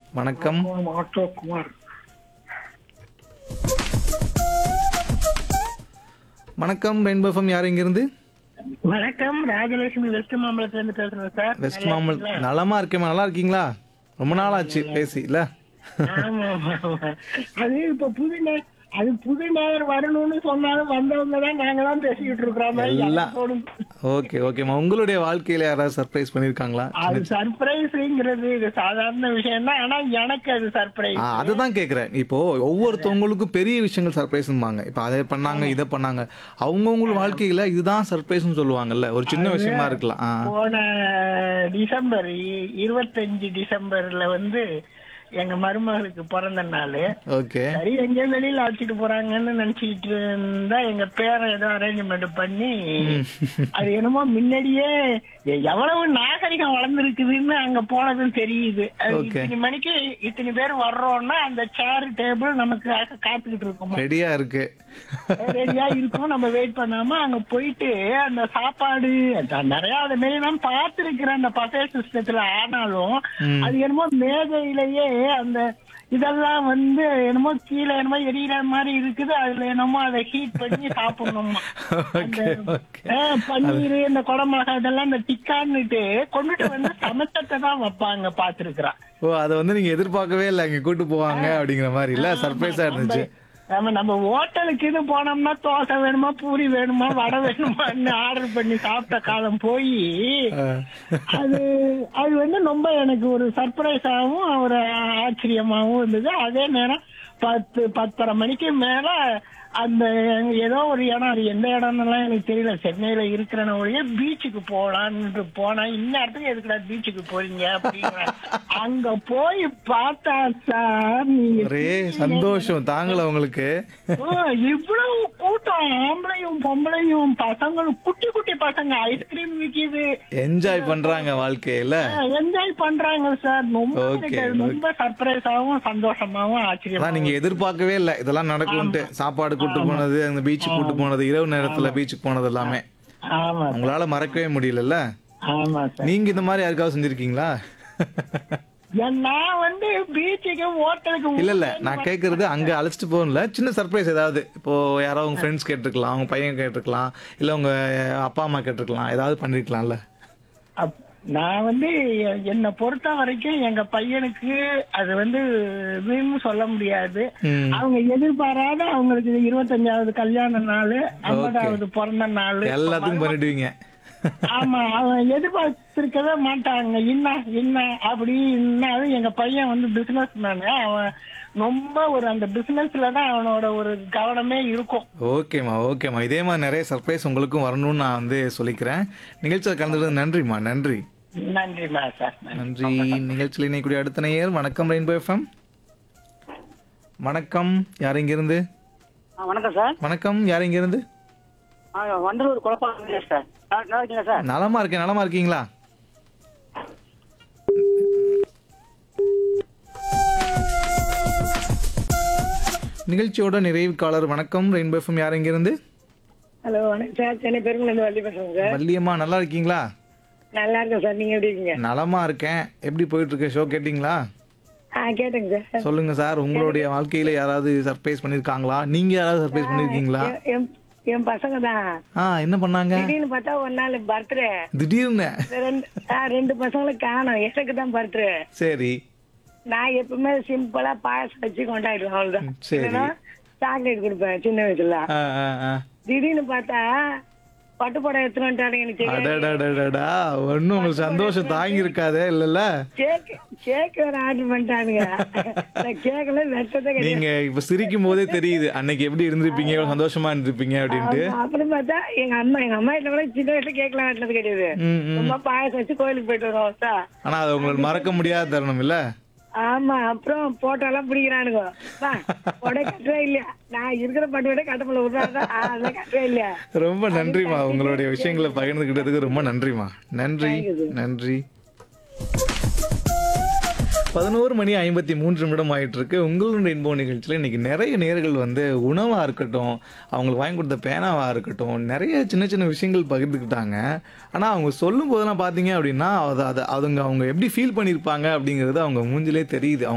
வணக்கம் ஆட்டோ குமார் வணக்கம் ரெயின்பஃபம் யார் இங்கிருந்து வணக்கம் ராஜலட்சுமி வெஸ்ட் மாம்பலத்துல இருந்து பேசுறேன் சார் வெஸ்ட் மாமல் நலமா இருக்கேம்மா நல்லா இருக்கீங்களா ரொம்ப நாள் ஆச்சு பேசி இல்ல ஆமா ஆமா, ஆமா. அது இப்ப புது நே- அது புது நேயர் வரணும்னு சொன்னாலும் வந்தவங்க தான் நாங்களாம் பேசிக்கிட்டு இருக்கிறோம் மாதிரி எல்லாம். எனக்கு தோணுது. ஓகே ஓகேம்மா உங்களுடைய வாழ்க்கையில யாராவது சர்ப்ரைஸ் பண்ணிருக்காங்களா அது சர்ப்ரைஸ்ங்கிறது இது சாதாரண விஷயம் தான் ஆனா எனக்கு அது சர்ப்ரைஸ் ஆ அதுதான் கேக்குறேன் இப்போ ஒவ்வொருத்தவங்களுக்கும் பெரிய விஷயங்கள் சர்ப்ரைஸ்ம்பாங்க இப்போ அதை பண்ணாங்க இதை பண்ணாங்க அவங்கவுங்க வாழ்க்கையில இதுதான் சர்ப்ரைஸ்னு சொல்லுவாங்கல்ல ஒரு சின்ன விஷயமா இருக்கலாம் ஆ போன டிசம்பர் இ- இருபத்தஞ்சு டிசம்பர்ல வந்து எங்க மருமகளுக்கு பிறந்த நாள் ஓகே சரி எங்கேயோ வெளியில அழைச்சிட்டு போறாங்கன்னு நினைச்சிட்டு இருந்தா எங்க பேரை ஏதோ அரேஞ்ச்மெண்ட் பண்ணி அது என்னமோ முன்னாடியே எ- எவ்வளவு நாகரிகம் வளர்ந்துருக்குதுன்னு அங்க போனதும் தெரியுது அது Okay. இத்தனை மணிக்கு இத்தனை பேர் வர்றோம்னா அந்த சேர் டேபிள் நமக்கு காத்துக்கிட்டு இருக்கோம் ரெடியா இருக்கு ரெடியா இருக்கும் நம்ம வெயிட் பண்ணாம அங்க போயிட்டு அந்த சாப்பாடு அந்த நிறைய அது மாரி நான் பார்த்திருக்கிறேன் அந்த பசை சிஸ்டத்துல ஆனாலும் ம். அது என்னமோ மேதையிலேயே அந்த இதெல்லாம் வந்து என்னமோ கீழே என்னமோ எரியற மாதிரி இருக்குது அதுல என்னமோ அதை ஹீட் பண்ணி சாப்பிடணுமா ஓகே ஓகே ஆஹ் பன்னீர் இந்த குடமிளகா இதெல்லாம் இந்த டிக்கான்னுட்டு கொண்டுட்டு வந்து சமைச்சத்தை தான் வைப்பாங்க பாத்துருக்குறான் ஓ அதை வந்து நீங்க எதிர்பார்க்கவே இல்லை இங்க கூட்டு போவாங்க அப்படிங்கிற மாதிரி இல்ல சர்ப்ரைஸா இருந்துச்சு நம்ம நம்ம ஹோட்டலுக்கு இது போனோம்னா தோசை வேணுமா பூரி வேணுமா வடை வேணுமான்னு ஆர்டர் பண்ணி சாப்பிட்ட காலம் போய் ஆ. அது அது வந்து ரொம்ப எனக்கு ஒரு சர்ப்ரைஸாகவும் ஒரு ஆச்சரியமாகவும் இருந்தது அதே நேரம் பத்து பத்தரை மணிக்கு மேல அந்த ஏதோ ஒரு இடம் அது எந்த இடம்லாம் எனக்கு தெரியல சென்னையில இருக்கிற ஒழிய பீச்சுக்கு போலான்னு போனா இந்நேரத்துக்கு எதுக்குடா பீச்சுக்கு போறீங்க அப்படிங்கிற அங்க போய் பார்த்தா சார் நீங்க ஒரே சந்தோஷம் தாங்கல உங்களுக்கு ஓ, இவ்வளவு கூட்டம் ஆம்பளையும் பொம்பளையும் பசங்களும் குட்டி குட்டி பசங்க ஐஸ்கிரீம் விக்குது என்ஜாய் பண்றாங்க வாழ்க்கையில என்ஜாய் பண்றாங்க சார் ரொம்ப Okay, எனக்கு ரொம்ப சர்ப்ரைஸாவும் சந்தோஷமாவும் அதான் ஆச்சரியமா நீங்க எதிர்பார்க்கவே இல்லை இதெல்லாம் நடக்கும்ட்டு சாப்பாடு கூட்டு போனது அந்த பீச்சுக்கு கூட்டு போனது இரவு நேரத்துல பீச்சுக்கு போனது எல்லாமே ஆமா சார் உங்களால மறக்கவே முடியலல்ல ஆமா சார் நீங்க இந்த மாதிரி யாருக்காவது செஞ்சிருக்கீங்களா ஏன் நான் வந்து பீச்சுக்கு ஹோட்டலுக்கு இல்ல இல்ல நான் கேக்குறது அங்க அழைச்சிட்டு போகல சின்ன சர்ப்ரைஸ் ஏதாவது இப்போ யாரோ உங்க ஃப்ரெண்ட்ஸ் கேட்டிருக்கலாம் உங்க பையன் கேட்டிருக்கலாம் இல்ல உங்க அப்பா அம்மா கேட்டிருக்கலாம் ஏதாவது பண்ணிருக்கலாம்ல அப்- நான் வந்து எ- என்னை பொறுத்த வரைக்கும் எங்க பையனுக்கு அது வந்து இதுன்னு சொல்ல முடியாது ம். அவங்க எதிர்பாராத அவங்களுக்கு இது இருபத்தஞ்சாவது கல்யாண நாள் ஐம்பதாவது பிறந்த நாள் எல்லாத்துக்கும் பண்ணிடுவீங்க ஆமா அவன் எதிர்பார்த்திருக்கவே மாட்டாங்க என்ன என்ன அப்படி இன்னாலும் எங்க பையன் வந்து பிசினஸ் மேனு அவன் ரொம்ப ஒரு அந்த பிசினஸ்ல தான் அவனோட ஒரு கவனமே இருக்கும் ஓகேம்மா ஓகேம்மா இதே மாதிரி நிறைய சர்ப்ரைஸ் உங்களுக்கும் வரணும்னு நான் வந்து சொல்லிக்கிறேன் நிகழ்ச்சியில் கலந்துக்கிறது நன்றிம்மா நன்றி நன்றிமா சார் நன்றி நிகழ்ச்சியில் இணைக்கூடிய அடுத்த நேயர் வணக்கம் ரெயின்போ எஃப்எம் வணக்கம் யார் இங்கிருந்து ஆ, வணக்கம் சார் வணக்கம் யார் இங்கிருந்து ஆ, வண்டலூர் குழப்பம் சார் ஆ, நல்லா இருக்கீங்களா சார் நலமா இருக்கேன் நலமா இருக்கீங்களா நிகழ்ச்சியோட நிறைவுக்காளர் வணக்கம் ரெயின்போ எஃப்எம் யார் இங்கிருந்து ஹலோ வணக்கம் சார் சென்னை பெருங்குலேருந்து வள்ளி பேசுறேன் சார் வள்ளியம்மா நல்லா இருக்கீங்களா நல்லா இருக்கேன் சார் நீங்க எப்படி இருக்கீங்க நலமா இருக்கேன் எப்படி போயிட்டு இருக்கு ஷோ கேட்டிங்களா ஆ கேட்டேங்க சார் சொல்லுங்க சார் உங்களுடைய வாழ்க்கையில யாராவது சர்ப்ரைஸ் பண்ணிருக்காங்களா நீங்க யாராவது சர்ப்ரைஸ் பண்ணிருக்கீங்களா என் என் பசங்க தான் ஆ என்ன பண்ணாங்க திடீர்னு பார்த்தா ஒரு நாள் பர்த்டே திடீர்னு ரெண்டு ஆ, ரெண்டு பசங்களுக்கு காணும் எனக்கு தான் பர்த்டே சரி நான் எப்பவுமே சிம்பிளா பாயசம் வச்சு கொண்டாடுவேன் அவ்வளவுதான் சரி. இல்லைன்னா சாக்லேட் கொடுப்பேன் சின்ன வயசுல ஆ, ஆ, ஆ. திடீர்னு பார்த்தா பட்டு புடவை எடுத்துட்டு வந்துட்டாருங்க எனக்கு தெரியாது அடடடடடா ஒன்னும் உங்களுக்கு சந்தோஷம் தாங்கி இருக்காதே இல்லல்ல கேக் கேக் வேற ஆர்டர் பண்ணிட்டானுங்க நான் கேக்கல வெட்டதே கிடையாது நீங்க இப்ப சிரிக்கும் போதே தெரியுது அன்னைக்கு எப்படி இருந்திருப்பீங்க எவ்வளவு சந்தோஷமா இருந்திருப்பீங்க அப்படின்ட்டு ஆமா, அப்புறம் பார்த்தா எங்க அம்மா எங்க அம்மா கிட்ட கூட சின்ன வயசுல கேக்லாம் வெட்டினது கிடையாது ம், ம். சும்மா பாயசம் வச்சு கோயிலுக்கு போயிட்டு வருவோம் அவஸ்தா. ஆனா அது உங்களுக்கு மறக்க முடியாத தருணம் இல்ல ஆமா அப்புறம் போட்டோ எல்லாம் பிடிக்கிறானுங்க வா, உடனே கட்டவே இல்லையா நான் இருக்கிற பட்டு விட கட்டப்பல விடுறாங்க அதெல்லாம் கட்டவே இல்லையா ரொம்ப நன்றிமா உங்களுடைய விஷயங்களை பகிர்ந்துகிட்டதுக்கு ரொம்ப நன்றிமா நன்றி நன்றி பதினோரு மணி ஐம்பத்தி மூன்று நிமிடம் ஆயிட்டு இருக்கு உங்களுடைய இன்போ நிகழ்ச்சியில் இன்னைக்கு நிறைய நேர்கள் வந்து உணவா இருக்கட்டும் அவங்களுக்கு வாங்கி கொடுத்த பேனாவா இருக்கட்டும் நிறைய சின்ன சின்ன விஷயங்கள் பகிர்ந்துக்கிட்டாங்க ஆனா அவங்க சொல்லும் போதெல்லாம் பாத்தீங்க அப்படின்னா அது அது அவங்க அவங்க எப்படி ஃபீல் பண்ணியிருப்பாங்க அப்படிங்கிறது அவங்க மூஞ்சிலே தெரியுது அவங்க